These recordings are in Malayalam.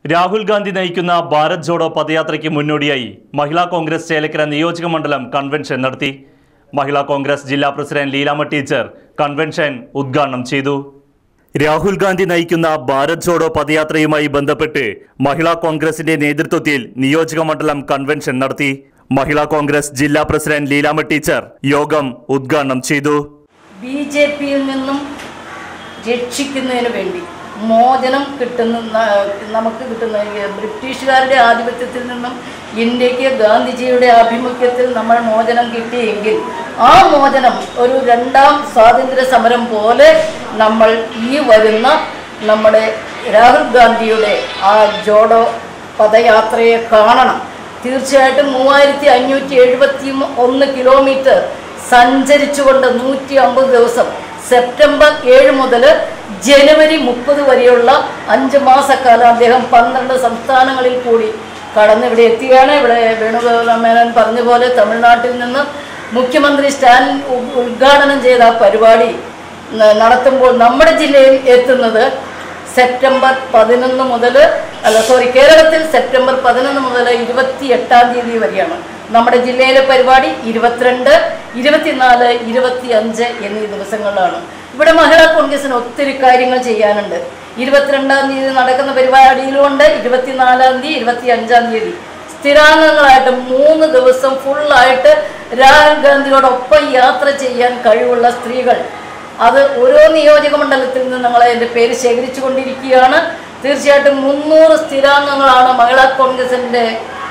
രാഹുൽ ഗാന്ധി നയിക്കുന്ന ഭാരത് ജോഡോ പദയാത്രയ്ക്ക് മുന്നോടിയായി മഹിളാ കോൺഗ്രസ് ചേലക്കര നിയോജക മണ്ഡലം കൺവെൻഷൻ നടത്തി മഹിളാ കോൺഗ്രസ് ജില്ലാ പ്രസിഡന്റ് ലീലാമ ടീച്ചർ കൺവെൻഷൻ ഉദ്ഘാടനം ചെയ്തു രാഹുൽ ഗാന്ധി നയിക്കുന്ന ഭാരത് ജോഡോ പദയാത്രയുമായി ബന്ധപ്പെട്ട് മഹിളാ കോൺഗ്രസിന്റെ നേതൃത്വത്തിൽ നിയോജക മണ്ഡലം കൺവെൻഷൻ നടത്തി മഹിളാ കോൺഗ്രസ് ജില്ലാ പ്രസിഡന്റ് ലീലാമ ടീച്ചർ യോഗം ഉദ്ഘാടനം ചെയ്തു ബി ജെ പിയിൽ നിന്നും രക്ഷിക്കുന്നതിന് വേണ്ടി മോചനം കിട്ടുന്ന ന- നമുക്ക് കിട്ടുന്ന ഈ ബ്രിട്ടീഷുകാരുടെ ആധിപത്യത്തിൽ നിന്നും ഇന്ത്യക്ക് ഗാന്ധിജിയുടെ ആഭിമുഖ്യത്തിൽ നമ്മൾ മോചനം കിട്ടിയെങ്കിൽ ആ മോചനം ഒരു രണ്ടാം സ്വാതന്ത്ര്യ സമരം പോലെ നമ്മൾ ഈ വരുന്ന നമ്മുടെ രാഹുൽ ഗാന്ധിയുടെ ആ ജോഡോ പദയാത്രയെ കാണണം തീർച്ചയായിട്ടും മൂവായിരത്തി അഞ്ഞൂറ്റി എഴുപത്തി ഒന്ന് കിലോമീറ്റർ സഞ്ചരിച്ചുകൊണ്ട് നൂറ്റി അമ്പത് ദിവസം സെപ്റ്റംബർ ഏഴ് മുതൽ ജനുവരി മുപ്പത് വരെയുള്ള അഞ്ച് മാസക്കാലം അദ്ദേഹം പന്ത്രണ്ട് സംസ്ഥാനങ്ങളിൽ കൂടി കടന്ന് ഇവിടെ എത്തിയാണ് ഇവിടെ വേണുഗോപാല മേനോൻ പറഞ്ഞ പോലെ തമിഴ്നാട്ടിൽ നിന്ന് മുഖ്യമന്ത്രി സ്റ്റാലിൻ ഉ- ഉദ്ഘാടനം ചെയ്ത ആ പരിപാടി ന- നടത്തുമ്പോൾ നമ്മുടെ ജില്ലയിൽ എത്തുന്നത് സെപ്റ്റംബർ പതിനൊന്ന് മുതൽ അല്ല സോറി കേരളത്തിൽ സെപ്റ്റംബർ പതിനൊന്ന് മുതൽ ഇരുപത്തി എട്ടാം തീയതി വരെയാണ് നമ്മുടെ ജില്ലയിലെ പരിപാടി ഇരുപത്തിരണ്ട് ഇരുപത്തിനാല് ഇരുപത്തി അഞ്ച് എന്നീ ദിവസങ്ങളിലാണ് ഇവിടെ മഹിളാ കോൺഗ്രസിന് ഒത്തിരി കാര്യങ്ങൾ ചെയ്യാനുണ്ട് ഇരുപത്തിരണ്ടാം തീയതി നടക്കുന്ന പരിപാടിയിലുമുണ്ട് ഇരുപത്തിനാലാം തീയതി ഇരുപത്തി അഞ്ചാം തീയതി സ്ഥിരാംഗങ്ങളായിട്ട് മൂന്ന് ദിവസം ഫുള്ളായിട്ട് രാഹുൽ ഗാന്ധിയോടൊപ്പം യാത്ര ചെയ്യാൻ കഴിവുള്ള സ്ത്രീകൾ അത് ഓരോ നിയോജക മണ്ഡലത്തിൽ നിന്ന് ഞങ്ങൾ അതിൻ്റെ പേര് ശേഖരിച്ചു കൊണ്ടിരിക്കുകയാണ് തീർച്ചയായിട്ടും മുന്നൂറ് സ്ഥിരാംഗങ്ങളാണ് മഹിളാ കോൺഗ്രസിൻ്റെ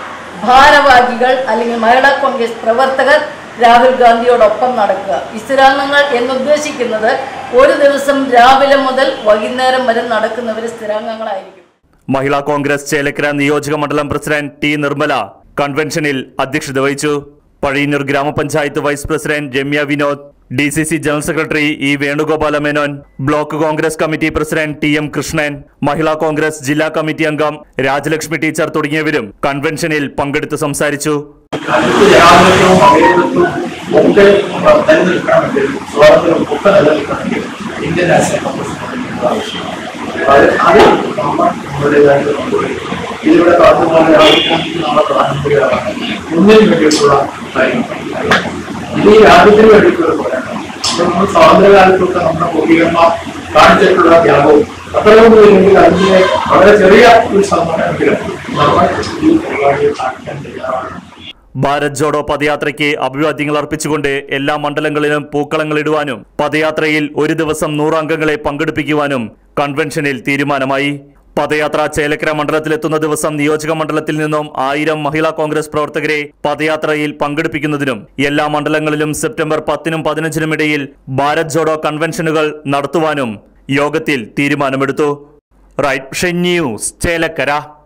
ഭാരവാഹികൾ അല്ലെങ്കിൽ മഹിളാ കോൺഗ്രസ് പ്രവർത്തകർ രാഹുൽ ഗാന്ധിയോടൊപ്പം നടക്കുക ഈ സ്ഥിരാംഗങ്ങൾ എന്നുദ്ദേശിക്കുന്നത് ഒരു ദിവസം രാവിലെ മുതൽ വൈകുന്നേരം വരെ നടക്കുന്നവർ സ്ഥിരാംഗങ്ങളായിരിക്കും മഹിളാ കോൺഗ്രസ് ചേലക്കര നിയോജക മണ്ഡലം പ്രസിഡന്റ് ടി നിർമ്മല കൺവെൻഷനിൽ അധ്യക്ഷത വഹിച്ചു പഴയന്നൂർ ഗ്രാമപഞ്ചായത്ത് vice president Ramya Vinod D C C general secretary E Venugopala Menon block Congress committee president T M Krishnan Mahila Congress ജില്ലാ കമ്മിറ്റി അംഗം രാജലക്ഷ്മി ടീച്ചർ തുടങ്ങിയവരും കൺവെൻഷനിൽ പങ്കെടുത്ത് സംസാരിച്ചു രാജ്യത്ത് ജനാധിപത്യവും അഭേദത്വവും ഒക്കെ നിലനിൽക്കണമെങ്കിൽ സ്വാതന്ത്ര്യം ഒക്കെ നിലനിൽക്കണമെങ്കിൽ ഇന്ത്യൻ നാഷണൽ കോൺഗ്രസ് ആവശ്യമാണ് അത് അത് നമ്മൾ നമ്മുടേതായിട്ട് കൊണ്ടുപോയി ഇതിവിടെ കാട്ടുപോലെ രാജ്യത്തിന് നമ്മുടെ പ്രധാനമന്ത്രിയാണ് ഒന്നിനു വേണ്ടിയിട്ടുള്ള കാര്യങ്ങൾ ഇത് ഈ രാജ്യത്തിന് വേണ്ടിയിട്ടുള്ള പോരാട്ടം അപ്പോൾ നമ്മൾ സ്വാതന്ത്ര്യകാലത്തൊക്കെ നമ്മുടെ പൂർവികന്മാർ കാണിച്ചിട്ടുള്ള ത്യാഗവും അത്രയൊന്നും ഇല്ലെങ്കിൽ അതിന്റെ വളരെ ചെറിയ ഒരു ശതമാനമെങ്കിലും നമ്മൾ ഈ പരിപാടിയിൽ കാണിക്കാൻ തയ്യാറാണ് ഭാരത് ജോഡോ പദയാത്രയ്ക്ക് അഭിവാദ്യങ്ങൾ അർപ്പിച്ചുകൊണ്ട് എല്ലാ മണ്ഡലങ്ങളിലും പൂക്കളങ്ങൾ ഇടുവാനും പദയാത്രയിൽ ഒരു ദിവസം നൂറ് അംഗങ്ങളെ പങ്കെടുപ്പിക്കുവാനും കൺവെൻഷനിൽ തീരുമാനമായി പദയാത്ര ചേലക്കര മണ്ഡലത്തിലെത്തുന്ന ദിവസം നിയോജക മണ്ഡലത്തിൽ നിന്നും ആയിരം മഹിളാ കോൺഗ്രസ് പ്രവർത്തകരെ പദയാത്രയിൽ പങ്കെടുപ്പിക്കുന്നതിനും എല്ലാ മണ്ഡലങ്ങളിലും സെപ്റ്റംബർ പത്തിനും പതിനഞ്ചിനും ഇടയിൽ ഭാരത് ജോഡോ കൺവെൻഷനുകൾ നടത്തുവാനും യോഗത്തിൽ തീരുമാനമെടുത്തു റൈറ്റ് ന്യൂസ് ചേലക്കര